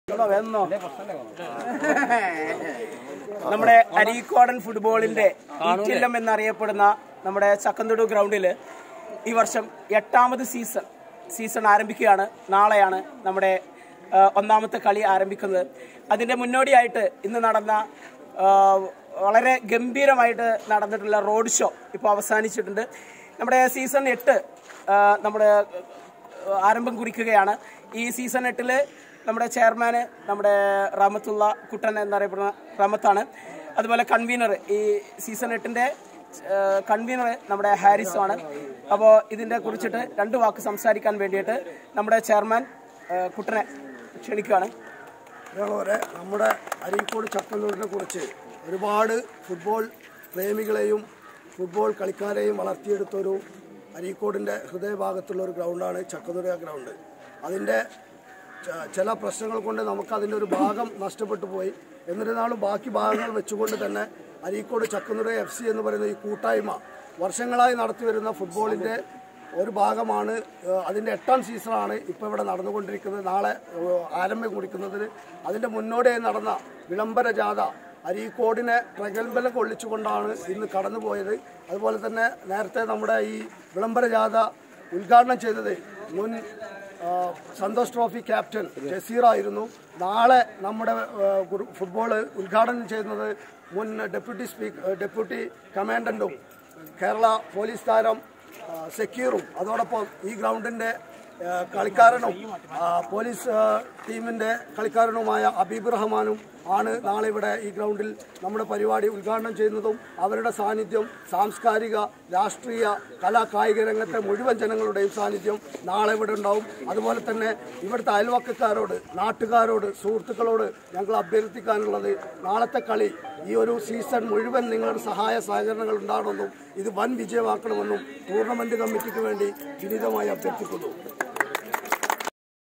നമ്മുടെ അരീക്കോടൻ ഫുട്ബോളിന്റെ ഈറ്റില്ലം എന്നറിയപ്പെടുന്ന നമ്മുടെ ചക്കന്തുടു ഗ്രൗണ്ടില് ഈ വർഷം എട്ടാമത് സീസൺ സീസൺ ആരംഭിക്കുകയാണ് നാളെയാണ് നമ്മുടെ ആ, ഒന്നാമത്തെ കളി ആരംഭിക്കുന്നത് അതിന്റെ മുന്നോടിയായിട്ട് ഇന്ന് നടന്ന ആ, വളരെ ഗംഭീരമായിട്ട് നടന്നിട്ടുള്ള റോഡ് ഷോ ഇപ്പോൾ അവസാനിച്ചിട്ടുണ്ട് നമ്മുടെ സീസൺ എട്ട് ആ, നമ്മുടെ ആരംഭം കുറിക്കുകയാണ് ഈ സീസൺ എട്ടില് നമ്മുടെ ചെയർമാന് നമ്മുടെ റഹമത്തുള്ള കുട്ടൻ എന്നറിയപ്പെടുന്ന റഹമത്താണ് അതുപോലെ കൺവീനർ ഈ സീസൺ എട്ടിന്റെ കൺവീനർ നമ്മുടെ ഹാരിസ് ആണ് അപ്പോൾ ഇതിന്റെ കുറിച്ചിട്ട് രണ്ട് വാക്ക് സംസാരിക്കാൻ വേണ്ടിയിട്ട് നമ്മുടെ ചെയർമാൻ ആ, കുട്ടനെ ക്ഷണിക്കുകയാണ് ഇതേപോലെ നമ്മുടെ അരീക്കോട് ചക്കന്നൂരിനെ കുറിച്ച് ഒരുപാട് ഫുട്ബോൾ പ്രേമികളെയും ഫുട്ബോൾ കളിക്കാരെയും വളർത്തിയെടുത്തൊരു അരീക്കോടിൻ്റെ ഹൃദയഭാഗത്തുള്ള ഒരു ഗ്രൗണ്ടാണ് ചക്കന്നൂര ഗ്രൗണ്ട് അതിൻ്റെ ച- ചില പ്രശ്നങ്ങൾ കൊണ്ട് നമുക്ക് അതിൻ്റെ ഒരു ഭാഗം നഷ്ടപ്പെട്ടു പോയി എന്നിരുന്നാലും ബാക്കി ഭാഗങ്ങൾ വെച്ചുകൊണ്ട് തന്നെ അരീക്കോട് ചക്കന്നൂര എഫ് സി എന്ന് പറയുന്ന ഈ കൂട്ടായ്മ വർഷങ്ങളായി നടത്തി വരുന്ന ഫുട്ബോളിൻ്റെ ഒരു ഭാഗമാണ് ഏഹ്, അതിൻ്റെ എട്ടാം സീസണാണ് ഇപ്പോൾ ഇവിടെ നടന്നുകൊണ്ടിരിക്കുന്നത് നാളെ ഏഹ്, ആരംഭം കുറിക്കുന്നതിന് അതിൻ്റെ മുന്നോടിയായി നടന്ന വിളംബര ജാഥ അരീക്കോടിനെ പ്രഗത്ഭലം കൊള്ളിച്ചുകൊണ്ടാണ് ഇന്ന് കടന്നുപോയത് അതുപോലെ തന്നെ നേരത്തെ നമ്മുടെ ഈ വിളംബര ജാഥ ഉദ്ഘാടനം ചെയ്തത് മുൻ ആ, സന്തോഷ് ട്രോഫി ക്യാപ്റ്റൻ ജസീറായിരുന്നു നാളെ നമ്മുടെ ഫുട്ബോൾ ഉദ്ഘാടനം ചെയ്യുന്നത് മുൻ ഡെപ്യൂട്ടി സ്പീക്കർ ഡെപ്യൂട്ടി കമാൻഡൻറ്റും കേരള പോലീസ് താരം ആ, സെക്യൂറും അതോടൊപ്പം ഈ ഗ്രൗണ്ടിൻ്റെ ആ, കളിക്കാരനും ആ, പോലീസ് ആ, ടീമിൻ്റെ കളിക്കാരനുമായ അബീബ് റഹ്മാനും ആണ് നാളെ ഇവിടെ ഈ ഗ്രൗണ്ടിൽ നമ്മുടെ പരിപാടി ഉദ്ഘാടനം ചെയ്യുന്നതും അവരുടെ സാന്നിധ്യം സാംസ്കാരിക രാഷ്ട്രീയ കലാ കായിക രംഗത്തെ മുഴുവൻ ജനങ്ങളുടെയും സാന്നിധ്യം നാളെ ഇവിടെ ഉണ്ടാവും അതുപോലെ തന്നെ ഇവിടുത്തെ അയൽവക്കക്കാരോട് നാട്ടുകാരോട് സുഹൃത്തുക്കളോട് ഞങ്ങൾ അഭ്യർത്ഥിക്കാനുള്ളത് നാളത്തെ കളി ഈ ഒരു സീസൺ മുഴുവൻ നിങ്ങളുടെ സഹായ സഹകരണങ്ങൾ ഉണ്ടാകണമെന്നും ഇത് വൻ വിജയമാക്കണമെന്നും ടൂർണമെന്റ് കമ്മിറ്റിക്ക് വേണ്ടി വിനീതമായി അഭ്യർത്ഥിക്കുന്നു